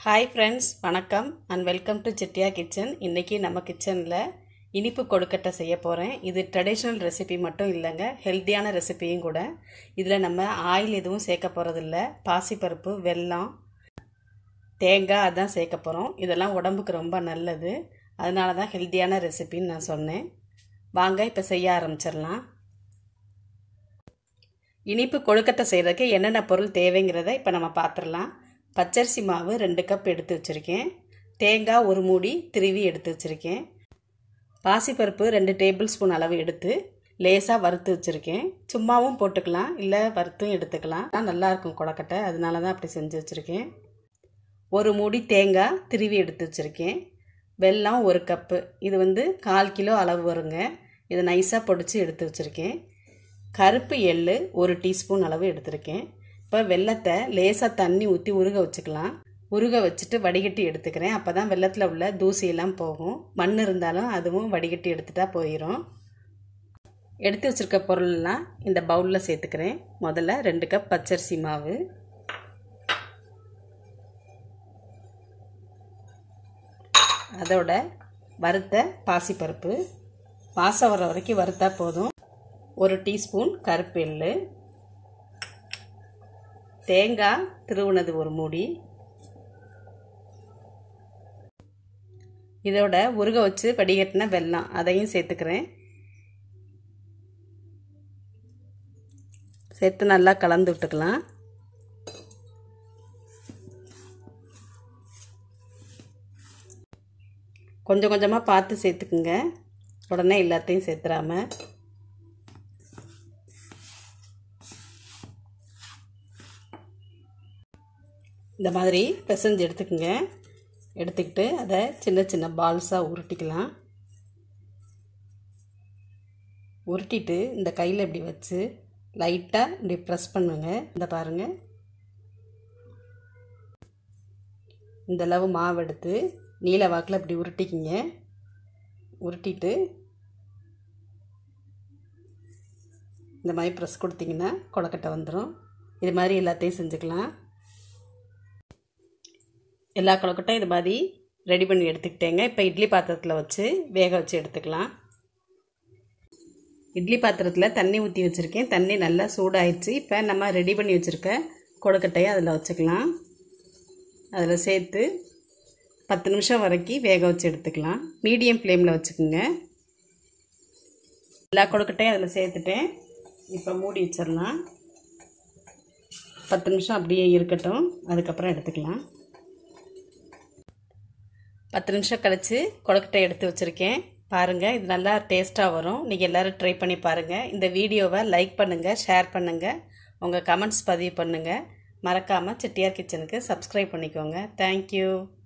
hi friends வணக்கம் and welcome to Chettiya kitchen இன்றைக்கி நம்ம கிச்சனில் இனிப்பு கொழுக்கட்டை செய்ய போகிறேன் இது ட்ரெடிஷ்னல் ரெசிபி மட்டும் இல்லைங்க ஹெல்த்தியான ரெசிபியும் கூட இதில் நம்ம ஆயில் எதுவும் சேர்க்க போகிறதில்ல பாசிப்பருப்பு வெல்லம் தேங்காய் அதான் சேர்க்க போகிறோம் இதெல்லாம் உடம்புக்கு ரொம்ப நல்லது அதனால தான் ஹெல்த்தியான ரெசிபின்னு நான் சொன்னேன் வாங்க இப்போ செய்ய ஆரம்பிச்சிடலாம் இனிப்பு கொழுக்கட்டை செய்கிறதுக்கு என்னென்ன பொருள் தேவைங்கிறத இப்போ நம்ம பார்த்துடலாம் பச்சரிசி மாவு ரெண்டு கப் எடுத்து வச்சுருக்கேன் தேங்காய் ஒரு மூடி திருவி எடுத்து வச்சுருக்கேன் பாசிப்பருப்பு ரெண்டு டேபிள் ஸ்பூன் அளவு எடுத்து லேசாக வறுத்து வச்சுருக்கேன் சும்மாவும் போட்டுக்கலாம் இல்லை வறுத்தும் எடுத்துக்கலாம் நல்லாயிருக்கும் கொழக்கட்டை அதனால தான் அப்படி செஞ்சு வச்சுருக்கேன் ஒரு மூடி தேங்காய் திருவி எடுத்து வச்சுருக்கேன் வெல்லம் ஒரு கப்பு இது வந்து கால் கிலோ அளவு வருங்க இதை நைஸாக பொடிச்சு எடுத்து வச்சுருக்கேன் கருப்பு எள் ஒரு டீஸ்பூன் அளவு எடுத்திருக்கேன் இப்போ வெள்ளத்தை லேசாக தண்ணி ஊற்றி உருக வச்சுக்கலாம் உருக வச்சுட்டு வடிகட்டி எடுத்துக்கிறேன் அப்போ தான் வெள்ளத்தில் உள்ள தூசியெல்லாம் போகும் மண் இருந்தாலும் அதுவும் வடிகட்டி எடுத்துட்டா போயிடும் எடுத்து வச்சுருக்க பொருள்லாம் இந்த பவுலில் சேர்த்துக்கிறேன் முதல்ல ரெண்டு கப் பச்சரிசி மாவு அதோட வறுத்த பாசிப்பருப்பு வாசம் வர வரைக்கும் வறுத்தா போதும் ஒரு டீஸ்பூன் கருப்பு எள்ளு தேங்காய் திருவுனது ஒரு மூடி இதோட உருக வச்சு வடிகட்டின வெல்லம் அதையும் சேர்த்துக்கிறேன் சேர்த்து நல்லா கலந்து விட்டுக்கலாம் கொஞ்சம் கொஞ்சமாக பார்த்து சேர்த்துக்குங்க உடனே எல்லாத்தையும் சேர்த்துறாம இந்த மாதிரி பிசைஞ்சு எடுத்துக்கோங்க எடுத்துக்கிட்டு அதை சின்ன சின்ன பால்ஸாக உருட்டிக்கலாம் உருட்டிட்டு இந்த கையில் இப்படி வச்சு லைட்டாக இப்படி ப்ரெஸ் பண்ணுங்க இந்த பாருங்கள் இந்த அளவு மாவு எடுத்து நீல வாக்கில் இப்படி உருட்டிக்கிங்க உருட்டிட்டு இந்த மாதிரி ப்ரெஸ் கொடுத்தீங்கன்னா கொழக்கட்டை வந்துடும் இது மாதிரி எல்லாத்தையும் செஞ்சுக்கலாம் எல்லா கொழக்கட்டையும் இது மாதிரி ரெடி பண்ணி எடுத்துக்கிட்டேங்க இப்போ இட்லி பாத்திரத்தில் வச்சு வேக வச்சு எடுத்துக்கலாம் இட்லி பாத்திரத்தில் தண்ணி ஊற்றி வச்சுருக்கேன் தண்ணி நல்லா சூடாயிடுச்சு இப்போ நம்ம ரெடி பண்ணி வச்சுருக்க கொழுக்கட்டையை அதில் வச்சுக்கலாம் அதில் சேர்த்து பத்து நிமிஷம் வரைக்கும் வேக வச்சு எடுத்துக்கலாம் மீடியம் ஃப்ளேமில் வச்சுக்கோங்க எல்லா கொழுக்கட்டையும் அதில் சேர்த்துட்டேன் இப்போ மூடி வச்சிடலாம் பத்து நிமிஷம் அப்படியே இருக்கட்டும் அதுக்கப்புறம் எடுத்துக்கலாம் பத்து நிமிஷம் கழித்து கொழுக்கட்டை எடுத்து வச்சுருக்கேன் பாருங்கள் இது நல்லா டேஸ்ட்டாக வரும் நீங்கள் எல்லோரும் ட்ரை பண்ணி பாருங்கள் இந்த வீடியோவை லைக் பண்ணுங்கள் ஷேர் பண்ணுங்கள் உங்கள் கமெண்ட்ஸ் பதிவு பண்ணுங்கள் மறக்காமல் செட்டியார் கிச்சனுக்கு சப்ஸ்கிரைப் பண்ணிக்கோங்க தேங்க்யூ